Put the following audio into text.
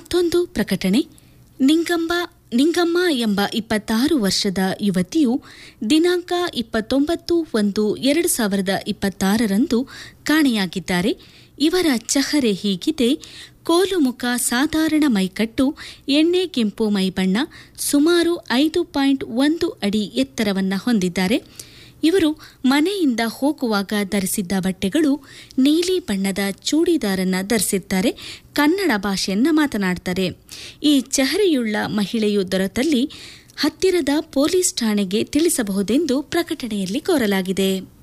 ಮತ್ತೊಂದು ಪ್ರಕಟಣೆ ನಿಂಗಂಬ ನಿಂಗಮ್ಮ ಎಂಬ ಇಪ್ಪತ್ತಾರು ವರ್ಷದ ಯುವತಿಯು ದಿನಾಂಕ ಇಪ್ಪತ್ತೊಂಬತ್ತು ಒಂದು ಎರಡು ಸಾವಿರದ ಇಪ್ಪತ್ತಾರರಂದು ಕಾಣೆಯಾಗಿದ್ದಾರೆ ಇವರ ಚಹರೆ ಹೀಗಿದೆ ಕೋಲು ಮುಖ ಸಾಧಾರಣ ಮೈಕಟ್ಟು ಎಣ್ಣೆ ಕೆಂಪು ಮೈಬಣ್ಣ ಸುಮಾರು ಐದು ಪಾಯಿಂಟ್ ಒಂದು ಅಡಿ ಎತ್ತರವನ್ನು ಹೊಂದಿದ್ದಾರೆ ಇವರು ಮನೆಯಿಂದ ಹೋಗುವಾಗ ಧರಿಸಿದ್ದ ಬಟ್ಟೆಗಳು ನೀಲಿ ಬಣ್ಣದ ಚೂಡಿದಾರನ್ನ ಧರಿಸಿದ್ದಾರೆ ಕನ್ನಡ ಭಾಷೆಯನ್ನ ಮಾತನಾಡ್ತಾರೆ ಈ ಚಹರೆಯುಳ್ಳ ಮಹಿಳೆಯು ದೊರೆತಲ್ಲಿ ಹತ್ತಿರದ ಪೊಲೀಸ್ ಠಾಣೆಗೆ ತಿಳಿಸಬಹುದೆಂದು ಪ್ರಕಟಣೆಯಲ್ಲಿ ಕೋರಲಾಗಿದೆ